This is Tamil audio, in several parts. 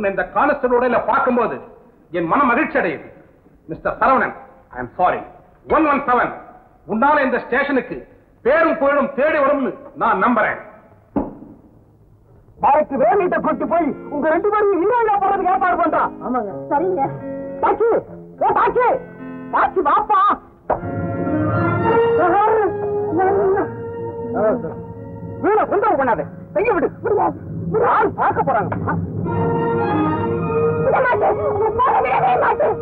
உன்னை இந்த கான்ஸ்டபிளோட பார்க்கும்போது என் மன மகிழ்ச்சி அடையுது mister Saravanan I am sorry one one seven உன்னால இந்த ஸ்டேஷனுக்கு பேரும் புகழும் தேடி வரும்னு நான் நம்புறேன் பாய்க்கு வேலையிட்ட கொண்டு போய் உங்க ரெண்டு பேரும் ஹீரோயினா போறதுக்கு ஏற்பாடு பண்றான் ஆமாங்க சரிங்க பாக்கி ஏ பாக்கி பாக்கி வாப்பா வீண தொந்தரவு பண்ணாத செய்ய விடு ஒரு ஆள் பார்க்க போறாங்க விட மாட்டேன் உங்களை போக விடவே மாட்டேன்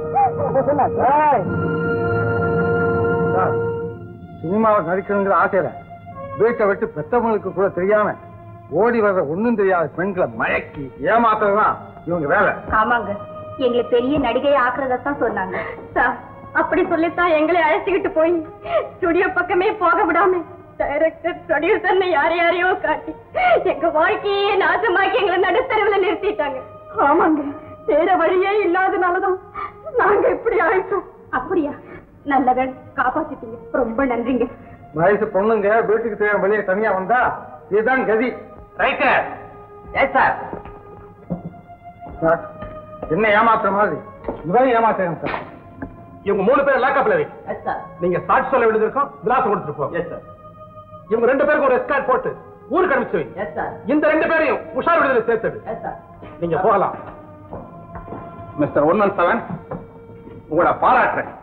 சினிமாவை நடிக்கணுங்கிற ஆசையில வீட்டை விட்டு பெத்தவங்களுக்கு கூட தெரியாம ஓடி வர்ற ஒண்ணும் தெரியாத பெண்களை மயக்கி ஏமாத்துறதுதான் இவங்க வேலை ஆமாங்க எங்களை பெரிய நடிகை ஆக்குறதான் சொன்னாங்க சார் அப்படி சொல்லித்தான் எங்களை அழைச்சுக்கிட்டு போய் ஸ்டுடியோ பக்கமே போக விடாம டைரக்டர் ப்ரொடியூசர்னு யார் யாரையோ காட்டி எங்க வாழ்க்கையே நாசமாக்கி எங்களை நடுத்தரவுல நிறுத்திட்டாங்க ஆமாங்க வேற வழியே இல்லாதனாலதான் நாங்க இப்படி ஆயிட்டோம் அப்படியா நல்லவன் காப்பாத்திட்டீங்க ரொம்ப நன்றிங்க வயசு பொண்ணுங்க வீட்டுக்கு தெரியாம வெளியே தனியா வந்தா இதுதான் கதி ரைட்டர் எஸ் சார் சார், என்ன ஏமாத்துற மாதிரி இவன் ஏமாத்துறேன் சார் இவங்க மூணு பேர் லாக்கப்ல வை எஸ் சார் நீங்க சாட்சி சொல்ல வேண்டியது இருக்கும் விலாசம் கொடுத்துட்டு போங்க எஸ் சார் இவங்க ரெண்டு பேருக்கு ஒரு எஸ்கார்ட் போட்டு ஊருக்கு அனுப்பிச்சு வை எஸ் சார் இந்த ரெண்டு பேரையும் உஷார் விடுதலை சேர்த்துடு எஸ் சார் நீங்க போகலாம் மிஸ்டர் ஒன் ஒன் செவன் உங்களை பாராட்டுறேன்